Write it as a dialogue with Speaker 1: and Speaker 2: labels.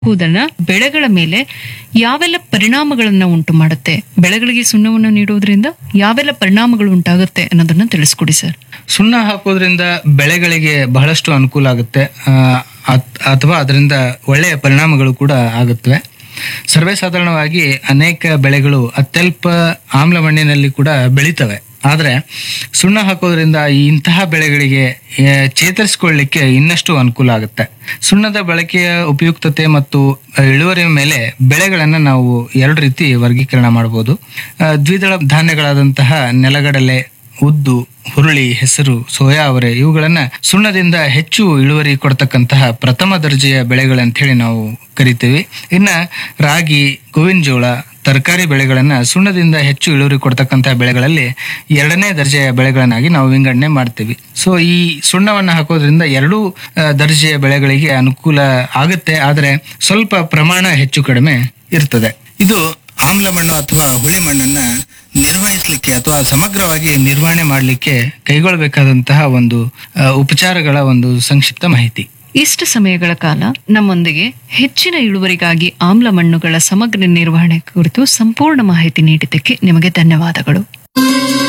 Speaker 1: ಹಾಕುವುದನ್ನ ಬೆಳೆಗಳ ಮೇಲೆ ಯಾವೆಲ್ಲ ಪರಿಣಾಮಗಳನ್ನ ಉಂಟು ಮಾಡುತ್ತೆ ಬೆಳೆಗಳಿಗೆ ಸುಣ್ಣವನ್ನು ನೀಡುವುದರಿಂದ ಯಾವೆಲ್ಲ ಪರಿಣಾಮಗಳು ಉಂಟಾಗುತ್ತೆ ಅನ್ನೋದನ್ನ ತಿಳಿಸ್ಕೊಡಿ ಸರ್
Speaker 2: ಸುಣ್ಣ ಹಾಕೋದ್ರಿಂದ ಬೆಳೆಗಳಿಗೆ ಬಹಳಷ್ಟು ಅನುಕೂಲ ಆಗುತ್ತೆ ಆ, ಅತ್- ಅಥವಾ ಅದರಿಂದ ಒಳ್ಳೆಯ ಪರಿಣಾಮಗಳು ಕೂಡ ಆಗುತ್ತವೆ ಸರ್ವೇ ಸಾಧಾರಣವಾಗಿ ಅನೇಕ ಬೆಳೆಗಳು ಅತ್ಯಲ್ಪ ಆಮ್ಲ ಮಣ್ಣಿನಲ್ಲಿ ಕೂಡ ಬೆಳೀತವೆ ಆದರೆ ಸುಣ್ಣ ಹಾಕೋದ್ರಿಂದ ಈ ಇಂತಹ ಬೆಳೆಗಳಿಗೆ ಆ, ಚೇತರಿಸಿಕೊಳ್ಳಿಕ್ಕೆ ಇನ್ನಷ್ಟು ಅನುಕೂಲ ಆಗುತ್ತೆ ಸುಣ್ಣದ ಬಳಕೆಯ ಉಪಯುಕ್ತತೆ ಮತ್ತು ಆ, ಇಳುವರಿಯ ಮೇಲೆ ಬೆಳೆಗಳನ್ನು ನಾವು ಎರಡು ರೀತಿ ವರ್ಗೀಕರಣ ಮಾಡಬಹುದು ಆ, ದ್ವಿದಳ ಧಾನ್ಯಗಳಾದಂತಹ ನೆಲಗಡಲೆ ಉದ್ದು ಹುರುಳಿ ಹೆಸರು ಸೋಯಾ ಅವರೆ ಇವುಗಳನ್ನ ಸುಣ್ಣದಿಂದ ಹೆಚ್ಚು ಇಳುವರಿ ಕೊಡ್ತಕ್ಕಂತಹ ಪ್ರಥಮ ದರ್ಜೆಯ ಬೆಳೆಗಳಂತ ಹೇಳಿ ನಾವು ಕರಿತೀವಿ ಇನ್ನ ರಾಗಿ ಗೋವಿನ ಜೋಳ ತರಕಾರಿ ಬೆಳೆಗಳನ್ನ ಸುಣ್ಣದಿಂದ ಹೆಚ್ಚು ಇಳುವರಿ ಕೊಡ್ತಕ್ಕಂತಹ ಬೆಳೆಗಳಲ್ಲಿ ಎರಡನೇ ದರ್ಜೆಯ ಬೆಳೆಗಳನ್ನಾಗಿ ನಾವು ವಿಂಗಡಣೆ ಮಾಡ್ತೀವಿ ಸೊ ಈ ಸುಣ್ಣವನ್ನ ಹಾಕೋದ್ರಿಂದ ಎರಡೂ ಆ, ದರ್ಜೆಯ ಬೆಳೆಗಳಿಗೆ ಅನುಕೂಲ ಆಗುತ್ತೆ ಆದರೆ ಸ್ವಲ್ಪ ಪ್ರಮಾಣ ಹೆಚ್ಚು ಕಡಿಮೆ ಇರ್ತದೆ ಇದು ಆಮ್ಲ ಮಣ್ಣು ಅಥವಾ ಹುಳಿ ಮಣ್ಣನ್ನ ನಿರ್ವಹಿಸಲಿಕ್ಕೆ ಅಥವಾ ಸಮಗ್ರವಾಗಿ ನಿರ್ವಹಣೆ ಮಾಡಲಿಕ್ಕೆ ಕೈಗೊಳ್ಳಬೇಕಾದಂತಹ ಒಂದು ಆ, ಉಪಚಾರಗಳ ಒಂದು ಸಂಕ್ಷಿಪ್ತ ಮಾಹಿತಿ
Speaker 1: ಇಷ್ಟು ಸಮಯಗಳ ಕಾಲ ನಮ್ಮೊಂದಿಗೆ ಹೆಚ್ಚಿನ ಇಳುವರಿಗಾಗಿ ಆಮ್ಲ ಮಣ್ಣುಗಳ ಸಮಗ್ರ ನಿರ್ವಹಣೆ ಕುರಿತು ಸಂಪೂರ್ಣ ಮಾಹಿತಿ ನೀಡಿದ್ದಕ್ಕೆ ನಿಮಗೆ ಧನ್ಯವಾದಗಳು